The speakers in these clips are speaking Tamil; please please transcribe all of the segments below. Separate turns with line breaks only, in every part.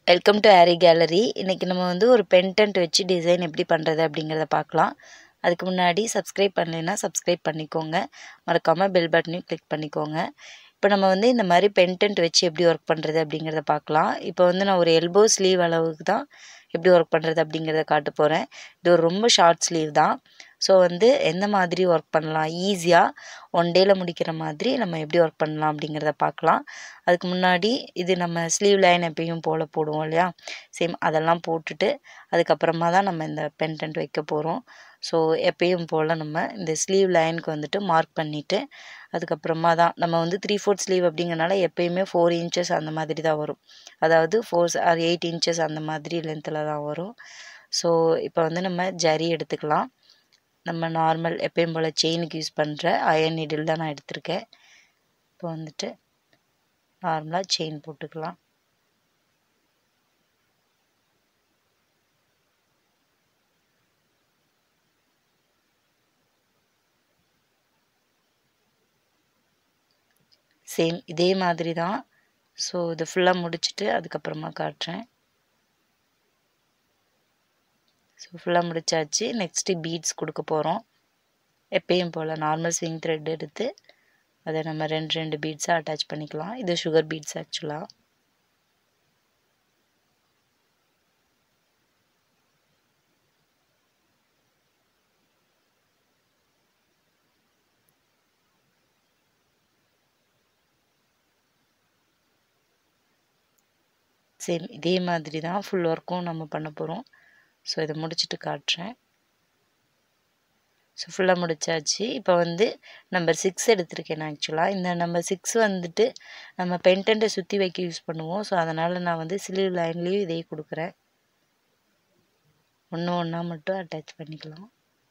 வெல்கம் டு ஆரி கேலரி இன்றைக்கி நம்ம வந்து ஒரு பென்டென்ட் வச்சு டிசைன் எப்படி பண்ணுறது அப்படிங்கிறத பார்க்கலாம் அதுக்கு முன்னாடி சப்ஸ்கிரைப் பண்ணலைன்னா சப்ஸ்கிரைப் பண்ணிக்கோங்க மறக்காமல் பெல் பட்டனையும் கிளிக் பண்ணிக்கோங்க இப்போ நம்ம வந்து இந்த மாதிரி பென்டென்ட் வச்சு எப்படி ஒர்க் பண்ணுறது அப்படிங்கிறத பார்க்கலாம் இப்போ வந்து நான் ஒரு எல்போ ஸ்லீவ் அளவுக்கு தான் எப்படி ஒர்க் பண்ணுறது அப்படிங்கிறத காட்ட போகிறேன் இது ஒரு ரொம்ப ஷார்ட் ஸ்லீவ் தான் ஸோ வந்து எந்த மாதிரி ஒர்க் பண்ணலாம் ஈஸியாக ஒன் டேயில் முடிக்கிற மாதிரி நம்ம எப்படி ஒர்க் பண்ணலாம் அப்படிங்கிறத பார்க்கலாம் அதுக்கு முன்னாடி இது நம்ம ஸ்லீவ் லைன் எப்பயும் போல் போடுவோம் இல்லையா சேம் அதெல்லாம் போட்டுட்டு அதுக்கப்புறமா தான் நம்ம இந்த பென்டென்ட் வைக்க போகிறோம் ஸோ எப்பயும் போல் நம்ம இந்த ஸ்லீவ் லைனுக்கு வந்துட்டு மார்க் பண்ணிவிட்டு அதுக்கப்புறமா தான் நம்ம வந்து த்ரீ ஃபோர்த் ஸ்லீவ் அப்படிங்கிறனால எப்பயுமே ஃபோர் இன்ச்சஸ் அந்த மாதிரி தான் வரும் அதாவது ஃபோர் ஆர் எயிட் இன்ச்சஸ் அந்த மாதிரி லென்த்தில் தான் வரும் ஸோ இப்போ வந்து நம்ம ஜரி எடுத்துக்கலாம் நம்ம நார்மல் எப்பயும் போல் செயினுக்கு யூஸ் பண்ணுற அயன் நீடில் தான் நான் எடுத்திருக்கேன் இப்போ வந்துட்டு நார்மலாக செயின் போட்டுக்கலாம் சேம் இதே மாதிரி தான் ஸோ இது ஃபுல்லாக முடிச்சுட்டு அதுக்கப்புறமா காட்டுறேன் ஸோ ஃபுல்லாக முடிச்சாச்சு நெக்ஸ்ட்டு பீட்ஸ் கொடுக்க போகிறோம் எப்பயும் போல் நார்மல் ஸ்விங் த்ரெட் எடுத்து அதை நம்ம ரெண்டு ரெண்டு பீட்ஸாக அட்டாச் பண்ணிக்கலாம் இது சுகர் பீட்ஸ் ஆக்சுவலாக சேம் இதே மாதிரி தான் ஃபுல் ஒர்க்கும் நம்ம பண்ண போகிறோம் ஸோ இதை முடிச்சுட்டு காட்டுறேன் ஸோ ஃபுல்லாக முடிச்சாச்சு இப்போ வந்து நம்பர் சிக்ஸ் எடுத்திருக்கேன் நான் ஆக்சுவலாக இந்த நம்பர் சிக்ஸ் வந்துட்டு நம்ம பென்டென்ட்டை சுற்றி வைக்க யூஸ் பண்ணுவோம் ஸோ அதனால் நான் வந்து ஸ்லீவ் லைன்லேயும் இதே கொடுக்குறேன் ஒன்று ஒன்றா மட்டும் அட்டாச் பண்ணிக்கலாம்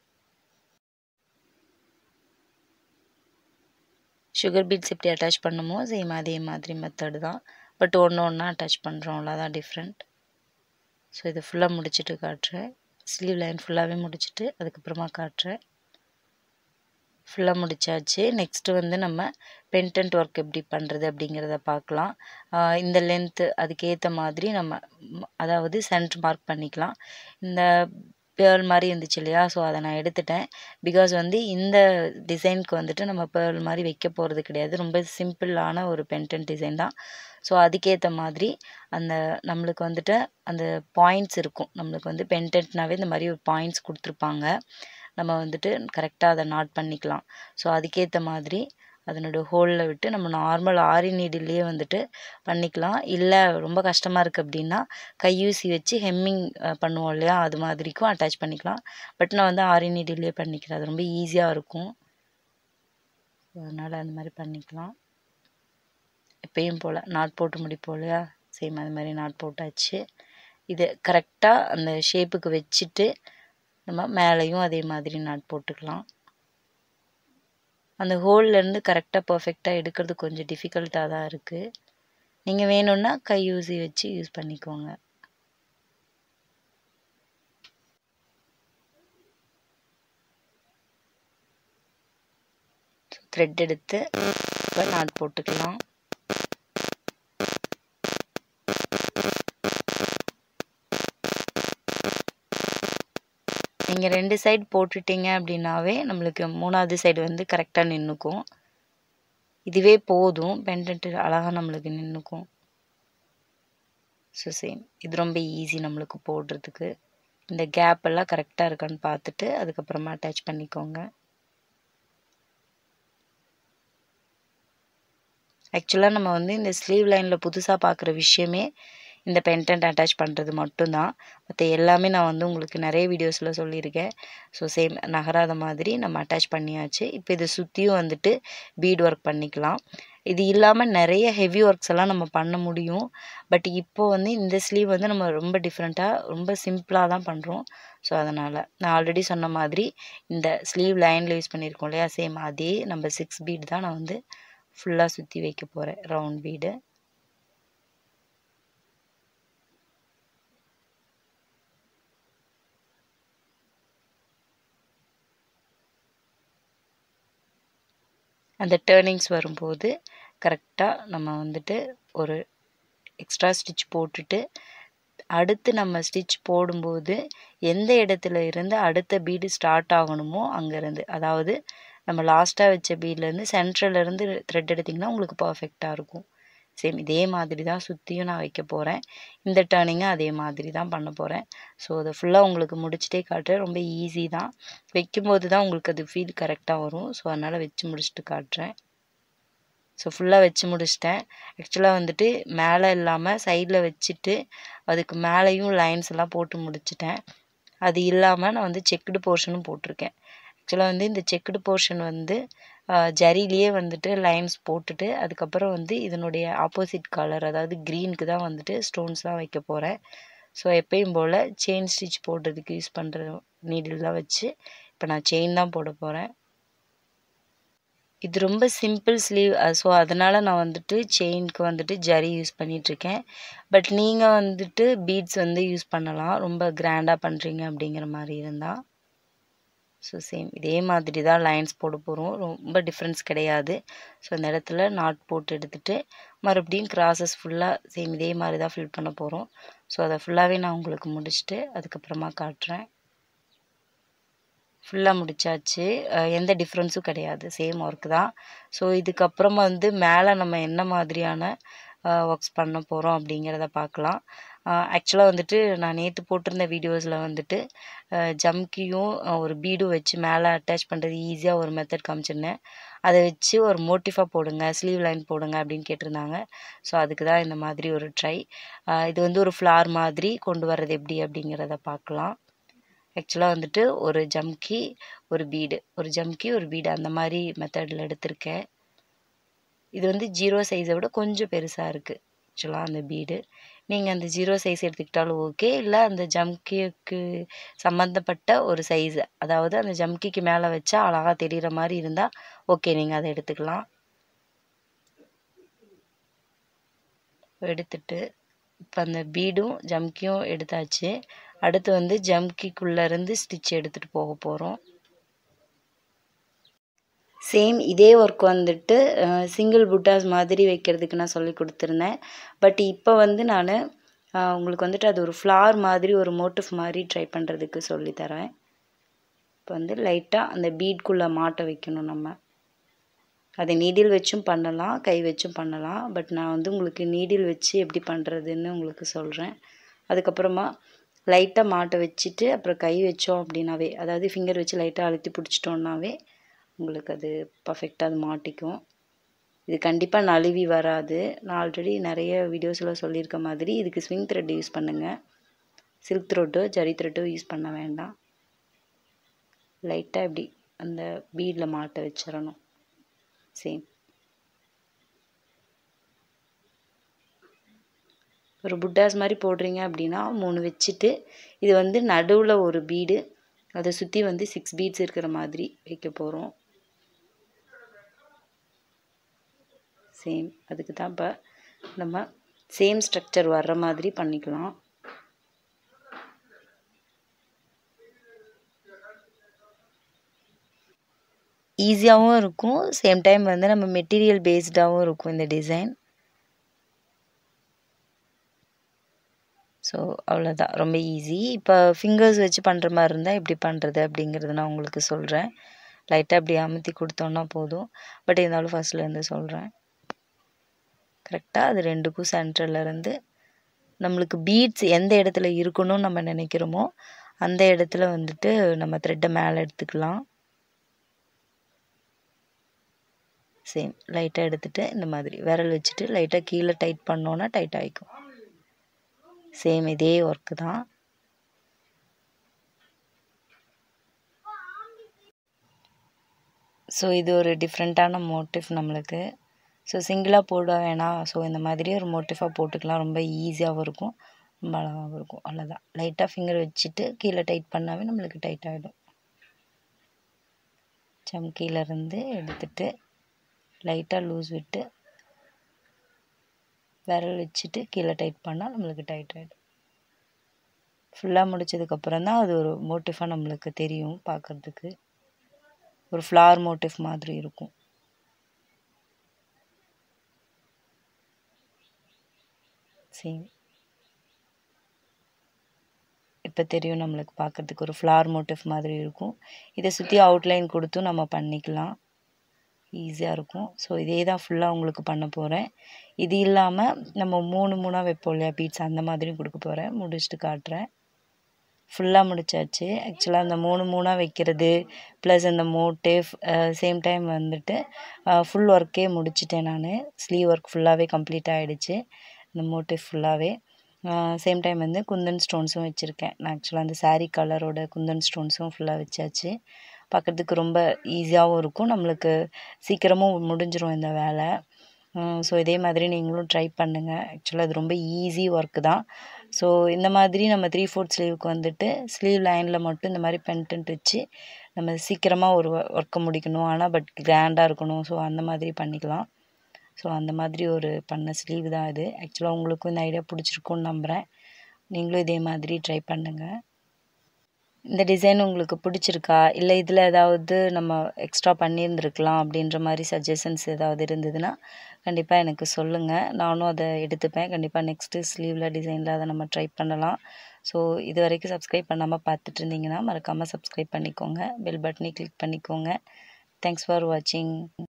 சுகர் பீட்ஸ் எப்படி அட்டாச் பண்ணுமோ சேம் அதே மாதிரி மெத்தடு தான் பட் ஒன்று ஒன்றா அட்டாச் பண்ணுறோம் அவ்வளோதான் டிஃப்ரெண்ட் ஸோ இது ஃபுல்லாக முடிச்சுட்டு காட்டுறேன் ஸ்லீவ் லைன் ஃபுல்லாகவே முடிச்சுட்டு அதுக்கப்புறமா காட்டுறேன் ஃபுல்லாக முடிச்சாச்சு நெக்ஸ்ட்டு வந்து நம்ம பென்டென்ட் ஒர்க் எப்படி பண்ணுறது அப்படிங்கிறத பார்க்கலாம் இந்த லென்த்து அதுக்கேற்ற மாதிரி நம்ம அதாவது சென்ட் மார்க் பண்ணிக்கலாம் இந்த பேர்ல் மாதிரி இருந்துச்சு இல்லையா ஸோ அதை நான் எடுத்துட்டேன் பிகாஸ் வந்து இந்த டிசைனுக்கு வந்துட்டு நம்ம பேர்ல் மாதிரி வைக்க போகிறது கிடையாது ரொம்ப சிம்பிளான ஒரு பென்டென்ட் டிசைன் தான் ஸோ அதுக்கேற்ற மாதிரி அந்த நம்மளுக்கு வந்துட்டு அந்த பாயிண்ட்ஸ் இருக்கும் நம்மளுக்கு வந்து பென்டென்ட்னாவே இந்த மாதிரி ஒரு பாயிண்ட்ஸ் கொடுத்துருப்பாங்க நம்ம வந்துட்டு கரெக்டாக அதை நாட் பண்ணிக்கலாம் ஸோ அதுக்கேற்ற மாதிரி அதனோட ஹோலில் விட்டு நம்ம நார்மல் ஆரி நீடிலேயே வந்துட்டு பண்ணிக்கலாம் இல்லை ரொம்ப கஷ்டமாக இருக்குது அப்படின்னா கையூசி வச்சு ஹெம்மிங் பண்ணுவோம் இல்லையா அது மாதிரிக்கும் அட்டாச் பண்ணிக்கலாம் பட் நான் வந்து ஆரி நீடிலே பண்ணிக்கிறேன் அது ரொம்ப ஈஸியாக இருக்கும் அதனால் அந்த மாதிரி பண்ணிக்கலாம் எப்பயும் போல் நாட் போட்டு முடிப்போம் இல்லையா சேம் அது மாதிரி நாட் போட்டாச்சு இது கரெக்டாக அந்த ஷேப்புக்கு வச்சுட்டு நம்ம மேலேயும் அதே மாதிரி நாட் போட்டுக்கலாம் அந்த ஹோல்லேருந்து கரெக்டாக பர்ஃபெக்டாக எடுக்கிறது கொஞ்சம் டிஃபிகல்ட்டாக தான் இருக்குது நீங்கள் வேணும்னா கை ஊசி வச்சு யூஸ் பண்ணிக்கோங்க த்ரெட் எடுத்து இப்போ நாட் போட்டுக்கலாம் நீங்கள் ரெண்டு சைடு போட்டுட்டீங்க அப்படின்னாவே நம்மளுக்கு மூணாவது சைடு வந்து கரெக்டாக நின்றுக்கும் இதுவே போதும் பெண்டன்ட்டு அழகாக நம்மளுக்கு நின்றுக்கும் ஸோ சேம் இது ரொம்ப ஈஸி நம்மளுக்கு போடுறதுக்கு இந்த கேப் எல்லாம் கரெக்டாக இருக்கான்னு பார்த்துட்டு அதுக்கப்புறமா அட்டாச் பண்ணிக்கோங்க ஆக்சுவலாக நம்ம வந்து இந்த ஸ்லீவ் லைனில் புதுசாக பார்க்குற விஷயமே இந்த பென்டென்ட் அட்டாச் பண்ணுறது மட்டும்தான் மற்ற எல்லாமே நான் வந்து உங்களுக்கு நிறைய வீடியோஸில் சொல்லியிருக்கேன் ஸோ சேம் நகராத மாதிரி நம்ம அட்டாச் பண்ணியாச்சு இப்போ இதை சுற்றியும் வந்துட்டு பீட் ஒர்க் பண்ணிக்கலாம் இது இல்லாமல் நிறைய ஹெவி ஒர்க்ஸ் எல்லாம் நம்ம பண்ண முடியும் பட் இப்போது வந்து இந்த ஸ்லீவ் வந்து நம்ம ரொம்ப டிஃப்ரெண்ட்டாக ரொம்ப சிம்பிளாக தான் பண்ணுறோம் ஸோ அதனால் நான் ஆல்ரெடி சொன்ன மாதிரி இந்த ஸ்லீவ் லைனில் யூஸ் பண்ணியிருக்கோம் இல்லையா சேம் அதே நம்ம சிக்ஸ் பீட் தான் நான் வந்து ஃபுல்லாக சுற்றி வைக்க போகிறேன் ரவுண்ட் பீடு அந்த டேர்னிங்ஸ் வரும்போது கரெக்டாக நம்ம வந்துட்டு ஒரு எக்ஸ்ட்ரா ஸ்டிச் போட்டுட்டு அடுத்து நம்ம ஸ்டிச் போடும்போது எந்த இடத்துல இருந்து அடுத்த பீடு ஸ்டார்ட் ஆகணுமோ அங்கேருந்து அதாவது நம்ம லாஸ்ட்டாக வச்ச பீட்லேருந்து சென்ட்ரலேருந்து த்ரெட் எடுத்திங்கன்னா உங்களுக்கு பர்ஃபெக்டாக இருக்கும் சேம் இதே மாதிரி தான் சுற்றியும் நான் வைக்க போகிறேன் இந்த டேர்னிங்கும் அதே மாதிரி தான் பண்ண போகிறேன் ஸோ அதை ஃபுல்லாக உங்களுக்கு முடிச்சுட்டே காட்டுறேன் ரொம்ப ஈஸி தான் வைக்கும்போது தான் உங்களுக்கு அது ஃபீல் கரெக்டாக வரும் ஸோ அதனால் வச்சு முடிச்சுட்டு காட்டுறேன் ஸோ ஃபுல்லாக வச்சு முடிச்சிட்டேன் ஆக்சுவலாக வந்துட்டு மேலே இல்லாமல் சைடில் வச்சுட்டு அதுக்கு மேலேயும் லைன்ஸ் எல்லாம் போட்டு முடிச்சிட்டேன் அது இல்லாமல் நான் வந்து செக்குடு போர்ஷனும் போட்டிருக்கேன் ஆக்சுவலாக வந்து இந்த செக்குடு போர்ஷன் வந்து ஜரிலேயே வந்துட்டு லைன்ஸ் போட்டுட்டு அதுக்கப்புறம் வந்து இதனுடைய ஆப்போசிட் கலர் அதாவது க்ரீனுக்கு தான் வந்துட்டு ஸ்டோன்ஸ் தான் வைக்க போகிறேன் ஸோ எப்பயும் போல் செயின் ஸ்டிச் போடுறதுக்கு யூஸ் பண்ணுற நீடில் தான் வச்சு இப்போ நான் செயின் தான் போட போகிறேன் இது ரொம்ப சிம்பிள் ஸ்லீவ் ஸோ அதனால் நான் வந்துட்டு செயினுக்கு வந்துட்டு ஜரி யூஸ் பண்ணிகிட்ருக்கேன் பட் நீங்கள் வந்துட்டு பீட்ஸ் வந்து யூஸ் பண்ணலாம் ரொம்ப கிராண்டாக பண்ணுறீங்க அப்படிங்கிற மாதிரி இருந்தால் ஸோ சேம் இதே மாதிரி தான் லைன்ஸ் போட போகிறோம் ரொம்ப டிஃப்ரென்ஸ் கிடையாது ஸோ அந்த இடத்துல நாட் போட்டு எடுத்துகிட்டு மறுபடியும் கிராஸஸ் ஃபுல்லாக சேம் இதே மாதிரி தான் ஃபில் பண்ண போகிறோம் ஸோ அதை ஃபுல்லாகவே நான் உங்களுக்கு முடிச்சுட்டு அதுக்கப்புறமா காட்டுறேன் ஃபுல்லாக முடிச்சாச்சு எந்த டிஃப்ரென்ஸும் கிடையாது சேம் ஒர்க் தான் ஸோ இதுக்கப்புறமா வந்து மேலே நம்ம என்ன மாதிரியான ஒர்க்ஸ் பண்ண போகிறோம் அப்படிங்கிறத பார்க்கலாம் ஆக்சுவலாக வந்துட்டு நான் நேற்று போட்டிருந்த வீடியோஸில் வந்துட்டு ஜம்கியும் ஒரு பீடும் வச்சு மேலே அட்டாச் பண்ணுறது ஈஸியாக ஒரு மெத்தட் காமிச்சிருந்தேன் அதை வச்சு ஒரு மோட்டிஃபாக போடுங்க ஸ்லீவ் லைன் போடுங்க அப்படின்னு கேட்டிருந்தாங்க ஸோ அதுக்கு தான் இந்த மாதிரி ஒரு ட்ரை இது வந்து ஒரு ஃப்ளார் மாதிரி கொண்டு வர்றது எப்படி அப்படிங்கிறத பார்க்கலாம் ஆக்சுவலாக வந்துட்டு ஒரு ஜம்கி ஒரு பீடு ஒரு ஜம்கி ஒரு பீடு அந்த மாதிரி மெத்தடில் எடுத்திருக்கேன் இது வந்து ஜீரோ சைஸை விட கொஞ்சம் பெருசாக இருக்குது ஆக்சுவலாக அந்த பீடு நீங்கள் அந்த ஜீரோ சைஸ் எடுத்துக்கிட்டாலும் ஓகே இல்லை அந்த ஜம்கிக்கு சம்மந்தப்பட்ட ஒரு சைஸு அதாவது அந்த ஜம்கிக்கு மேலே வச்சா அழகாக தெரிகிற மாதிரி இருந்தால் ஓகே நீங்கள் அதை எடுத்துக்கலாம் எடுத்துட்டு இப்போ அந்த பீடும் ஜம்கியும் எடுத்தாச்சு அடுத்து வந்து ஜம்கிக்குள்ளேருந்து ஸ்டிச் எடுத்துகிட்டு போக போகிறோம் சேம் இதே ஒர்க் வந்துட்டு சிங்கிள் புட்டாஸ் மாதிரி வைக்கிறதுக்கு நான் சொல்லி கொடுத்துருந்தேன் பட் இப்போ வந்து நான் உங்களுக்கு வந்துட்டு அது ஒரு ஃப்ளார் மாதிரி ஒரு மோட்டிவ் மாதிரி ட்ரை பண்ணுறதுக்கு சொல்லித்தரேன் இப்போ வந்து லைட்டாக அந்த பீட்குள்ளே மாட்ட வைக்கணும் நம்ம அதை நீடில் வச்சும் பண்ணலாம் கை வச்சும் பண்ணலாம் பட் நான் வந்து உங்களுக்கு நீடில் வச்சு எப்படி பண்ணுறதுன்னு உங்களுக்கு சொல்கிறேன் அதுக்கப்புறமா லைட்டாக மாட்ட வச்சுட்டு அப்புறம் கை வச்சோம் அப்படின்னாவே அதாவது ஃபிங்கர் வச்சு லைட்டாக அழுத்தி பிடிச்சிட்டோன்னாவே உங்களுக்கு அது பர்ஃபெக்டாக அது மாட்டிக்கும் இது கண்டிப்பாக நழுவி வராது நான் ஆல்ரெடி நிறைய வீடியோஸில் சொல்லியிருக்க மாதிரி இதுக்கு ஸ்விங் த்ரெட் யூஸ் பண்ணுங்கள் சில்க் த்ரெட்டோ ஜரி த்ரெட்டோ யூஸ் பண்ண வேண்டாம் லைட்டாக இப்படி அந்த பீடில் மாட்ட வச்சிடணும் சேம் ஒரு புட்டாஸ் மாதிரி போடுறீங்க அப்படின்னா மூணு வச்சுட்டு இது வந்து நடுவில் ஒரு பீடு அதை சுற்றி வந்து சிக்ஸ் பீட்ஸ் இருக்கிற மாதிரி வைக்க போகிறோம் சேம் அதுக்கு தான் இப்போ நம்ம சேம் ஸ்ட்ரக்சர் வர்ற மாதிரி பண்ணிக்கலாம் ஈஸியாகவும் இருக்கும் சேம் டைம் வந்து நம்ம மெட்டீரியல் பேஸ்டாகவும் இருக்கும் இந்த டிசைன் ஸோ அவ்வளோதான் ரொம்ப ஈஸி இப்போ ஃபிங்கர்ஸ் வச்சு பண்ணுற மாதிரி இருந்தால் எப்படி பண்ணுறது அப்படிங்கிறத நான் உங்களுக்கு சொல்கிறேன் லைட்டாக அப்படி அமுத்தி கொடுத்தோன்னா போதும் பட் இருந்தாலும் ஃபஸ்ட்லேருந்து சொல்கிறேன் கரெக்டாக அது ரெண்டுக்கும் சென்டர்லேருந்து நம்மளுக்கு பீட்ஸ் எந்த இடத்துல இருக்கணும்னு நம்ம நினைக்கிறோமோ அந்த இடத்துல வந்துட்டு நம்ம த்ரெட்டை மேலே எடுத்துக்கலாம் சேம் லைட்டாக எடுத்துகிட்டு இந்த மாதிரி விரல் வச்சுட்டு லைட்டாக கீழே டைட் பண்ணோன்னா டைட் ஆகிக்கும் சேம் இதே ஒர்க்கு தான் ஸோ இது ஒரு டிஃப்ரெண்ட்டான மோட்டிவ் நம்மளுக்கு ஸோ சிங்கிளாக போட வேணாம் ஸோ இந்த மாதிரி ஒரு மோட்டிஃபாக போட்டுக்கலாம் ரொம்ப ஈஸியாகவும் இருக்கும் ரொம்ப அழகாகவும் இருக்கும் அவ்வளோதான் லைட்டாக ஃபிங்கர் வச்சுட்டு கீழே டைட் பண்ணாவே நம்மளுக்கு டைட் ஆகிடும் சம்கியிலேருந்து எடுத்துட்டு லைட்டாக லூஸ் விட்டு விரல் வச்சுட்டு கீழே டைட் பண்ணால் நம்மளுக்கு டைட் ஆகிடும் ஃபுல்லாக முடிச்சதுக்கப்புறம் தான் அது ஒரு மோட்டிஃபாக நம்மளுக்கு தெரியும் பார்க்குறதுக்கு ஒரு ஃப்ளார் மோட்டிவ் மாதிரி இருக்கும் சேம் இப்போ தெரியும் நம்மளுக்கு பார்க்குறதுக்கு ஒரு ஃப்ளார் மோட்டிவ் மாதிரி இருக்கும் இதை சுற்றி அவுட்லைன் கொடுத்தும் நம்ம பண்ணிக்கலாம் ஈஸியாக இருக்கும் ஸோ இதே தான் ஃபுல்லாக உங்களுக்கு பண்ண போகிறேன் இது இல்லாமல் நம்ம மூணு மூணாக வைப்போம் இல்லையா பீட்ஸ் அந்த மாதிரியும் கொடுக்க போகிறேன் முடிச்சுட்டு காட்டுறேன் ஃபுல்லாக முடிச்சாச்சு ஆக்சுவலாக அந்த மூணு மூணாக வைக்கிறது ப்ளஸ் அந்த மோட்டிவ் சேம் டைம் வந்துட்டு ஃபுல் ஒர்க்கே முடிச்சிட்டேன் நான் ஸ்லீவ் ஒர்க் ஃபுல்லாகவே கம்ப்ளீட் ஆகிடுச்சு இந்த மோட்டிவ் ஃபுல்லாகவே சேம் டைம் வந்து குந்தன் ஸ்டோன்ஸும் வச்சுருக்கேன் நான் ஆக்சுவலாக அந்த சாரீ கலரோட குந்தன் ஸ்டோன்ஸும் ஃபுல்லாக வச்சாச்சு பார்க்குறதுக்கு ரொம்ப ஈஸியாகவும் இருக்கும் நம்மளுக்கு சீக்கிரமும் முடிஞ்சிடும் இந்த வேலை ஸோ இதே மாதிரி நீங்களும் ட்ரை பண்ணுங்கள் ஆக்சுவலாக அது ரொம்ப ஈஸி ஒர்க்கு தான் ஸோ இந்த மாதிரி நம்ம த்ரீ ஃபோர்த் ஸ்லீவுக்கு வந்துட்டு ஸ்லீவ் லைனில் மட்டும் இந்த மாதிரி பென்டென்ட் வச்சு நம்ம சீக்கிரமாக ஒரு ஒர்க்கை முடிக்கணும் ஆனால் பட் கிராண்டாக இருக்கணும் ஸோ அந்த மாதிரி பண்ணிக்கலாம் ஸோ அந்த மாதிரி ஒரு பண்ண ஸ்லீவ் தான் இது ஆக்சுவலாக உங்களுக்கும் இந்த ஐடியா பிடிச்சிருக்குன்னு நம்புகிறேன் நீங்களும் இதே மாதிரி ட்ரை பண்ணுங்கள் இந்த டிசைன் உங்களுக்கு பிடிச்சிருக்கா இல்லை இதில் ஏதாவது நம்ம எக்ஸ்ட்ரா பண்ணியிருந்துருக்கலாம் அப்படின்ற மாதிரி சஜஷன்ஸ் ஏதாவது இருந்ததுன்னா கண்டிப்பாக எனக்கு சொல்லுங்கள் நானும் அதை எடுத்துப்பேன் கண்டிப்பாக நெக்ஸ்ட்டு ஸ்லீவில் டிசைனில் அதை நம்ம ட்ரை பண்ணலாம் ஸோ இது வரைக்கும் சப்ஸ்கிரைப் பண்ணாமல் பார்த்துட்டு இருந்தீங்கன்னா மறக்காமல் சப்ஸ்கிரைப் பண்ணிக்கோங்க பெல் பட்டனை கிளிக் பண்ணிக்கோங்க தேங்க்ஸ் ஃபார் வாட்சிங்